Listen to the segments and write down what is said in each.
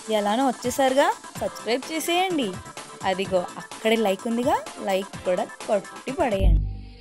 ఎలానో వచ్చేసారుగా సబ్స్క్రైబ్ చేసేయండి అదిగో అక్కడే లైక్ ఉందిగా లైక్ కూడా కొట్టి పడేయండి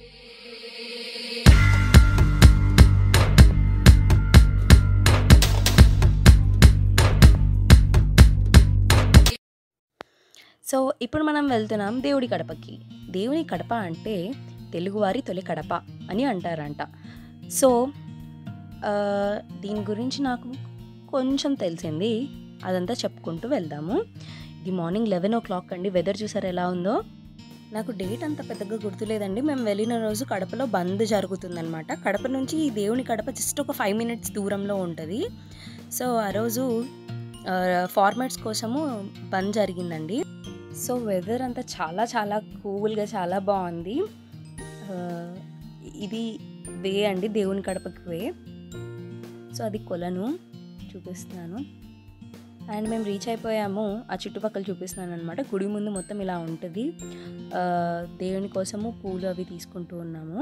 సో ఇప్పుడు మనం వెళ్తున్నాం దేవుడి కడపకి దేవుని కడప అంటే తెలుగువారి తొలి కడప అని అంటారంట సో ఆ, దీని గురించి నాకు కొంచెం తెలిసింది అదంతా చెప్పుకుంటూ వెళ్దాము ఇది మార్నింగ్ లెవెన్ ఓ క్లాక్ అండి వెదర్ చూసారు ఎలా ఉందో నాకు డేట్ అంత పెద్దగా గుర్తులేదండి మేము వెళ్ళిన రోజు కడపలో బంద్ జరుగుతుందనమాట కడప నుంచి ఈ దేవుని కడప జస్ట్ ఒక ఫైవ్ మినిట్స్ దూరంలో ఉంటుంది సో ఆ రోజు ఫార్మాట్స్ కోసము బంద్ జరిగిందండి సో వెదర్ అంతా చాలా చాలా కూల్గా చాలా బాగుంది ఆ, ఇది వే అండి దేవుని కడపకి వే సో అది కొలను చూపిస్తున్నాను అండ్ మేము రీచ్ అయిపోయాము ఆ చుట్టుపక్కల చూపిస్తున్నాను అనమాట గుడి ముందు మొత్తం ఇలా ఉంటుంది ఆ, దేవుని కోసము పూలు అవి తీసుకుంటూ ఉన్నాము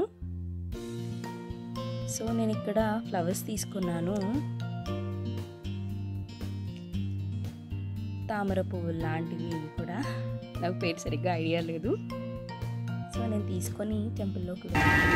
సో నేను ఇక్కడ ఫ్లవర్స్ తీసుకున్నాను తామర పువ్వులు లాంటివి ఇవి కూడా నాకు పేరు సరిగ్గా ఐడియా లేదు సో నేను తీసుకొని టెంపుల్లోకి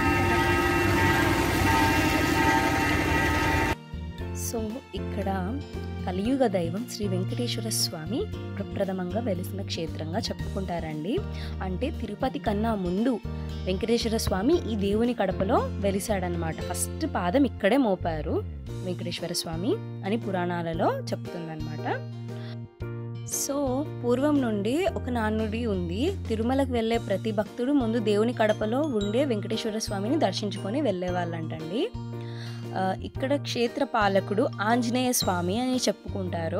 సో ఇక్కడ కలియుగ దైవం శ్రీ వెంకటేశ్వర స్వామి ప్రప్రథమంగా వెలిసిన క్షేత్రంగా చెప్పుకుంటారండి అంటే తిరుపతి కన్నా ముందు వెంకటేశ్వర స్వామి ఈ దేవుని కడపలో వెలిసాడనమాట ఫస్ట్ పాదం ఇక్కడే మోపారు వెంకటేశ్వర స్వామి అని పురాణాలలో చెప్తుందన్నమాట సో పూర్వం నుండి ఒక నానుడి ఉంది తిరుమలకు వెళ్ళే ప్రతి భక్తుడు ముందు దేవుని కడపలో ఉండే వెంకటేశ్వర స్వామిని దర్శించుకొని వెళ్ళేవాళ్ళంటండి ఆ, ఇక్కడ క్షేత్ర పాలకుడు ఆంజనేయ స్వామి అని చెప్పుకుంటారు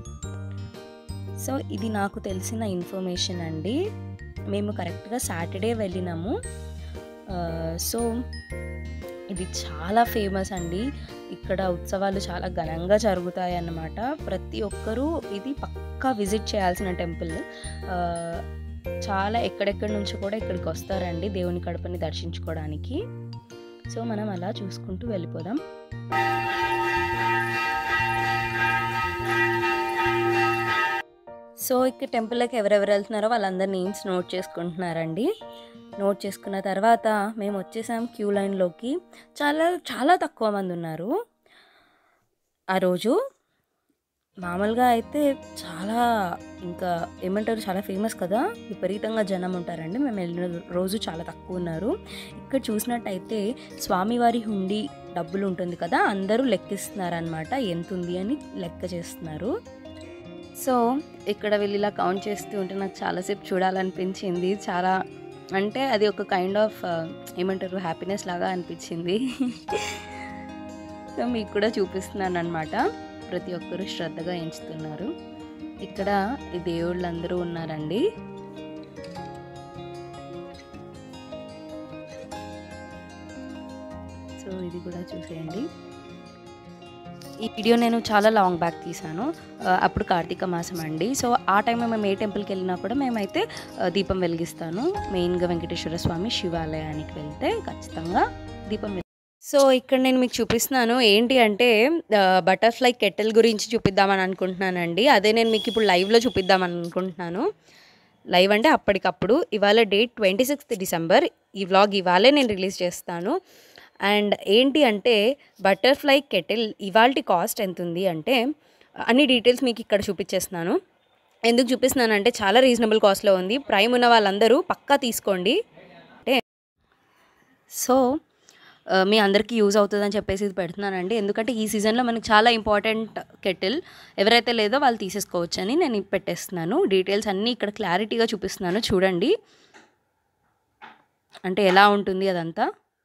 సో ఇది నాకు తెలిసిన ఇన్ఫర్మేషన్ అండి మేము కరెక్ట్గా సాటర్డే వెళ్ళినాము ఆ, సో ఇది చాలా ఫేమస్ అండి ఇక్కడ ఉత్సవాలు చాలా ఘనంగా జరుగుతాయి అన్నమాట ప్రతి ఒక్కరూ ఇది పక్కా విజిట్ చేయాల్సిన టెంపుల్ ఆ, చాలా ఎక్కడెక్కడి నుంచి కూడా ఇక్కడికి వస్తారండి దేవుని కడపని దర్శించుకోవడానికి సో మనం అలా చూసుకుంటూ వెళ్ళిపోదాం సో ఇక్కడ టెంపుల్కి ఎవరెవరు వెళ్తున్నారో వాళ్ళందరి నేమ్స్ నోట్ చేసుకుంటున్నారండి నోట్ చేసుకున్న తర్వాత మేము వచ్చేసాం క్యూ లైన్లోకి చాలా చాలా తక్కువ మంది ఉన్నారు ఆ రోజు మామూలుగా అయితే చాలా ఇంకా ఏమంటారు చాలా ఫేమస్ కదా విపరీతంగా జనం ఉంటారండి మేము వెళ్ళిన రోజు చాలా తక్కువ ఉన్నారు ఇక్కడ చూసినట్టయితే స్వామివారి హుండీ డబ్బులు ఉంటుంది కదా అందరూ లెక్కిస్తున్నారనమాట ఎంత ఉంది అని లెక్క చేస్తున్నారు సో ఇక్కడ వీళ్ళు ఇలా కౌంట్ చేస్తూ ఉంటే నాకు చాలాసేపు చూడాలనిపించింది చాలా అంటే అది ఒక కైండ్ ఆఫ్ ఏమంటారు హ్యాపీనెస్ లాగా అనిపించింది సో మీకు కూడా చూపిస్తున్నాను అనమాట ప్రతి ఒక్కరూ శ్రద్ధగా ఎంచుతున్నారు ఇక్కడ ఈ దేవుళ్ళందరూ ఉన్నారండి సో ఇది కూడా చూసేయండి ఈ వీడియో నేను చాలా లాంగ్ బ్యాక్ తీసాను ఆ, అప్పుడు కార్తీక మాసం అండి సో ఆ టైంలో మేము ఏ టెంపుల్కి వెళ్ళినా కూడా మేమైతే ఆ, దీపం వెలిగిస్తాను మెయిన్గా వెంకటేశ్వర స్వామి శివాలయానికి వెళ్తే ఖచ్చితంగా దీపం వెలి- సో ఇక్కడ నేను మీకు చూపిస్తున్నాను ఏంటి అంటే బటర్ఫ్లై కెట్టెల్ గురించి చూపిద్దామని అనుకుంటున్నానండి అదే నేను మీకు ఇప్పుడు లైవ్లో చూపిద్దామని అనుకుంటున్నాను లైవ్ అంటే అప్పటికప్పుడు ఇవాళ డేట్ ట్వంటీ సిక్స్త్ డిసెంబర్ ఈ వ్లాగ్ ఇవాళే నేను రిలీజ్ చేస్తాను అండ్ ఏంటి అంటే బటర్ఫ్లై కెటిల్ ఇవాల్టి కాస్ట్ ఎంత ఉంది అంటే అన్ని డీటెయిల్స్ మీకు ఇక్కడ చూపించేస్తున్నాను ఎందుకు చూపిస్తున్నాను అంటే చాలా రీజనబుల్ కాస్ట్లో ఉంది ప్రైమ్ ఉన్న వాళ్ళందరూ పక్కా తీసుకోండి అంటే సో ఆ, మీ అందరికీ యూజ్ అవుతుందని చెప్పేసి ఇది పెడుతున్నానండి ఎందుకంటే ఈ సీజన్లో మనకి చాలా ఇంపార్టెంట్ కెటిల్ ఎవరైతే లేదో వాళ్ళు తీసేసుకోవచ్చు అని నేను ఇది పెట్టేస్తున్నాను డీటెయిల్స్ అన్నీ ఇక్కడ క్లారిటీగా చూపిస్తున్నాను చూడండి అంటే ఎలా ఉంటుంది అదంతా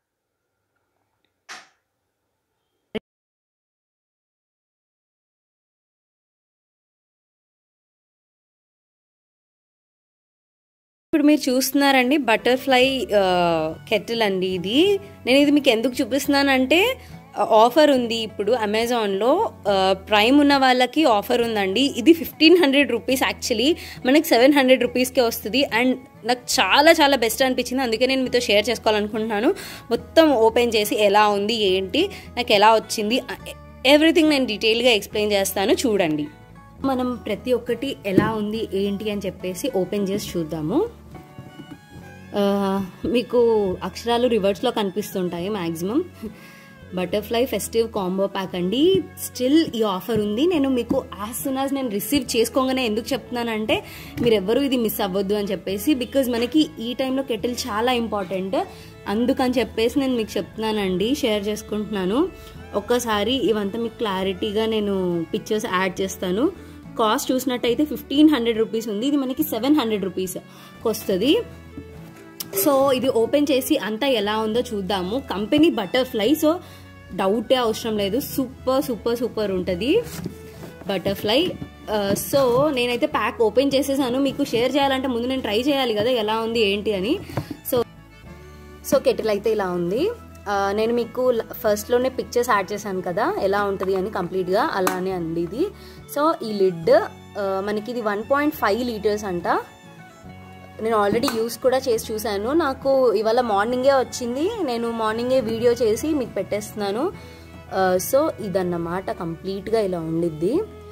ఇప్పుడు మీరు చూస్తున్నారండి బటర్ఫ్లై కెటిల్ అండి ఇది నేను ఇది మీకు ఎందుకు చూపిస్తున్నానంటే ఆఫర్ ఉంది ఇప్పుడు అమెజాన్లో ప్రైమ్ ఉన్న వాళ్ళకి ఆఫర్ ఉందండి ఇది ఫిఫ్టీన్ హండ్రెడ్ రూపీస్ యాక్చువల్లీ మనకి సెవెన్ హండ్రెడ్ రూపీస్కే వస్తుంది అండ్ నాకు చాలా చాలా బెస్ట్ అనిపించింది అందుకే నేను మీతో షేర్ చేసుకోవాలనుకుంటున్నాను మొత్తం ఓపెన్ చేసి ఎలా ఉంది ఏంటి నాకు ఎలా వచ్చింది ఎవ్రీథింగ్ నేను డీటెయిల్గా ఎక్స్ప్లెయిన్ చేస్తాను చూడండి మనం ప్రతి ఒక్కటి ఎలా ఉంది ఏంటి అని చెప్పేసి ఓపెన్ చేసి చూద్దాము ఆ, మీకు అక్షరాలు రివర్స్లో కనిపిస్తుంటాయి maximum butterfly festive combo pack అండి స్టిల్ ఈ ఆఫర్ ఉంది నేను మీకు యాజ్ సూన్ యాజ్ నేను రిసీవ్ చేసుకోగానే ఎందుకు చెప్తున్నానంటే మీరు ఎవ్వరూ ఇది మిస్ అవ్వద్దు అని చెప్పేసి బికాజ్ మనకి ఈ టైంలో కెటిల్ చాలా ఇంపార్టెంట్ అందుకని చెప్పేసి నేను మీకు చెప్తున్నానండి షేర్ చేసుకుంటున్నాను ఒక్కసారి ఇవంతా మీకు క్లారిటీగా నేను పిక్చర్స్ యాడ్ చేస్తాను కాస్ట్ చూసినట్టయితే ఫిఫ్టీన్ హండ్రెడ్ రూపీస్ ఉంది ఇది మనకి సెవెన్ హండ్రెడ్ రూపీస్ వస్తుంది సో ఇది ఓపెన్ చేసి అంతా ఎలా ఉందో చూద్దాము కంపెనీ బటర్ఫ్లై సో డౌటే అవసరం లేదు సూపర్ సూపర్ సూపర్ ఉంటుంది బటర్ఫ్లై సో నేనైతే ప్యాక్ ఓపెన్ చేసేసాను మీకు షేర్ చేయాలంటే ముందు నేను ట్రై చేయాలి కదా ఎలా ఉంది ఏంటి అని సో సో కెటిల్ అయితే ఇలా ఉంది ఆ, నేను మీకు ల- ఫస్ట్లోనే పిక్చర్స్ యాడ్ చేశాను కదా ఎలా ఉంటుంది అని కంప్లీట్గా అలానే అంది ఇది సో ఈ లిడ్ ఆ, మనకి ఇది వన్ పాయింట్ ఫైవ్ లీటర్స్ అంట నేను ఆల్రెడీ యూస్ కూడా చేసి చూశాను నాకు ఇవాళ మార్నింగే వచ్చింది నేను మార్నింగే వీడియో చేసి మీకు పెట్టేస్తున్నాను ఆ, సో ఇదన్నమాట కంప్లీట్గా ఇలా ఉండిద్ది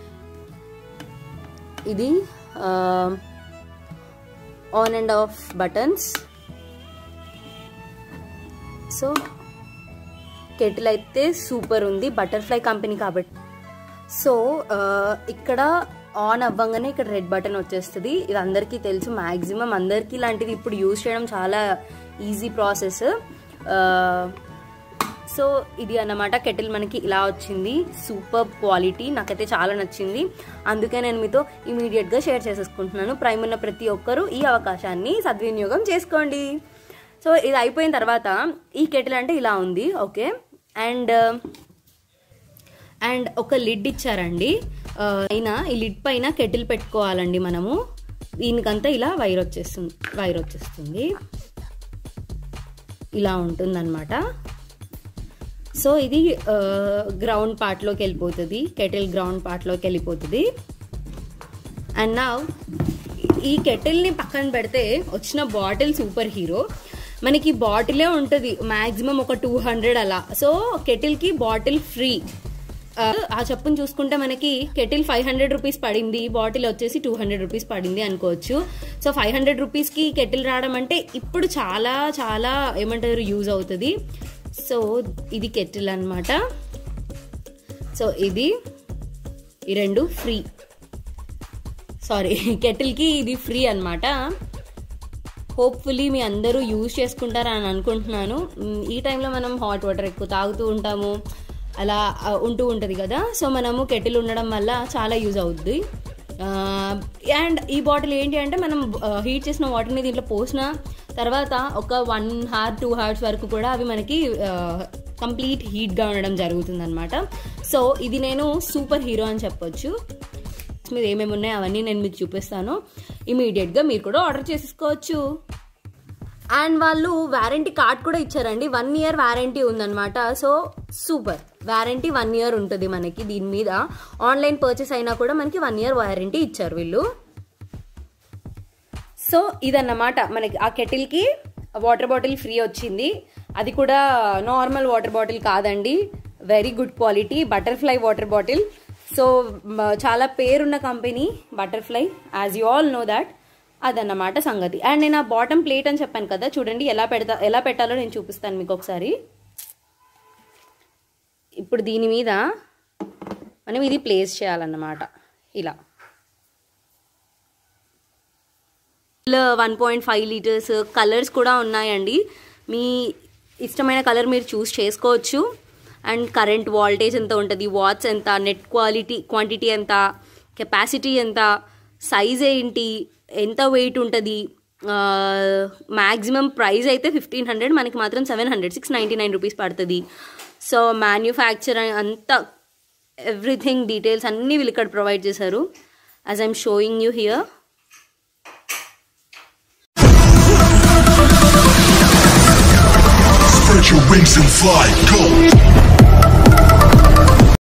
ఇది on and off buttons so kettle అయితే సూపర్ ఉంది బటర్ఫ్లై కంపెనీ కాబట్టి సో ఆ, ఇక్కడ ఆన్ అవ్వంగానే ఇక్కడ రెడ్ బటన్ వచ్చేస్తుంది ఇది అందరికీ తెలుసు మ్యాక్సిమం అందరికీ ఇలాంటిది ఇప్పుడు యూజ్ చేయడం చాలా ఈజీ ప్రాసెస్ సో ఇది అన్నమాట కెటిల్ మనకి ఇలా వచ్చింది సూపర్ క్వాలిటీ నాకైతే చాలా నచ్చింది అందుకే నేను మీతో ఇమీడియట్గా షేర్ చేసేసుకుంటున్నాను ప్రైమ్ ఉన్న ప్రతి ఒక్కరూ ఈ అవకాశాన్ని సద్వినియోగం చేసుకోండి సో ఇది అయిపోయిన తర్వాత ఈ కెటిల్ అంటే ఇలా ఉంది ఓకే అండ్ అండ్ ఒక లిడ్ ఇచ్చారండి ఆ, పైన ఈ లిడ్ పైన కెటిల్ పెట్టుకోవాలండి మనము దీనికంతా ఇలా వైర్ వచ్చేస్తుంది వైర్ వచ్చేస్తుంది ఇలా ఉంటుందన్నమాట సో ఇది గ్రౌండ్ పార్ట్లోకి వెళ్ళిపోతుంది కెటిల్ గ్రౌండ్ పార్ట్లోకి వెళ్ళిపోతుంది అండ్ నా ఈ కెటిల్ని పక్కన పెడితే వచ్చిన బాటిల్ సూపర్ హీరో మనకి బాటిలే ఉంటుంది మ్యాక్సిమం ఒక టూ హండ్రెడ్ అలా సో కెటిల్కి బాటిల్ ఫ్రీ ఆ, ఆ చెప్పును చూసుకుంటే మనకి కెటిల్ ఫైవ్ హండ్రెడ్ రూపీస్ పడింది బాటిల్ వచ్చేసి టూ హండ్రెడ్ రూపీస్ పడింది అనుకోవచ్చు సో ఫైవ్ హండ్రెడ్ రూపీస్కి కెటిల్ రావడం అంటే ఇప్పుడు చాలా చాలా ఏమంటారు యూజ్ అవుతుంది సో ఇది కెటిల్ అన్నమాట సో ఇది ఈ రెండు ఫ్రీ సారీ కెటిల్కి ఇది ఫ్రీ అన్నమాట హోప్ఫుల్లీ మీ అందరూ యూజ్ చేసుకుంటారని అనుకుంటున్నాను మ్, ఈ టైంలో మనం హాట్ వాటర్ ఎక్కువ తాగుతూ ఉంటాము అలా ఆ, ఉంటూ ఉంటుంది కదా సో మనము కెటిల్ ఉండడం వల్ల చాలా యూజ్ అవుద్ది అండ్ ఈ బాటిల్ ఏంటి అంటే మనం హీట్ చేసిన వాటర్ని దీంట్లో పోసిన తర్వాత ఒక వన్ హార్ టూ హార్స్ వరకు కూడా అవి మనకి కంప్లీట్ హీట్గా ఉండడం జరుగుతుంది అనమాట సో ఇది నేను సూపర్ హీరో అని చెప్పొచ్చు మీద ఏమేమి ఉన్నాయో అవన్నీ నేను మీకు చూపిస్తాను ఇమీడియట్గా మీరు కూడా ఆర్డర్ చేసేసుకోవచ్చు అండ్ వాళ్ళు వారంటీ కార్డ్ కూడా ఇచ్చారండి వన్ ఇయర్ వారంటీ ఉందన్నమాట so super warranty one year ఉంటుంది మనకి దీని మీద ఆన్లైన్ పర్చేస్ అయినా కూడా మనకి వన్ ఇయర్ వారంటీ ఇచ్చారు వీళ్ళు సో ఇదన్నమాట మనకి ఆ కెటిల్కి వాటర్ బాటిల్ ఫ్రీ వచ్చింది అది కూడా నార్మల్ వాటర్ బాటిల్ కాదండి very good quality butterfly water bottle so మ- చాలా పేరున్న company butterfly as you all know that అదన్నమాట సంగతి అండ్ నేను ఆ బాటమ్ ప్లేట్ అని చెప్పాను కదా చూడండి ఎలా పెడతా ఎలా పెట్టాలో నేను చూపిస్తాను మీకు ఒకసారి ఇప్పుడు దీని మీద మనం ఇది ప్లేస్ చేయాలన్నమాట ఇలా one point five litres colours కూడా ఉన్నాయండి మీ ఇష్టమైన కలర్ మీరు చూస్ చేసుకోవచ్చు అండ్ కరెంట్ వాల్టేజ్ ఎంత ఉంటుంది వాట్స్ ఎంత నెట్ క్వాలిటీ క్వాంటిటీ ఎంత కెపాసిటీ ఎంత సైజ్ ఏంటి ఎంత వెయిట్ ఉంటుంది మ్యాక్సిమం ప్రైస్ అయితే ఫిఫ్టీన్ హండ్రెడ్ మనకి మాత్రం seven hundred six ninety nine rupees పడుతుంది సో మ్యానుఫ్యాక్చర్ అంతా ఎవ్రీథింగ్ డీటెయిల్స్ అన్నీ వీళ్ళు ఇక్కడ ప్రొవైడ్ చేశారు as I'm showing you here Spread your wings and fly, go.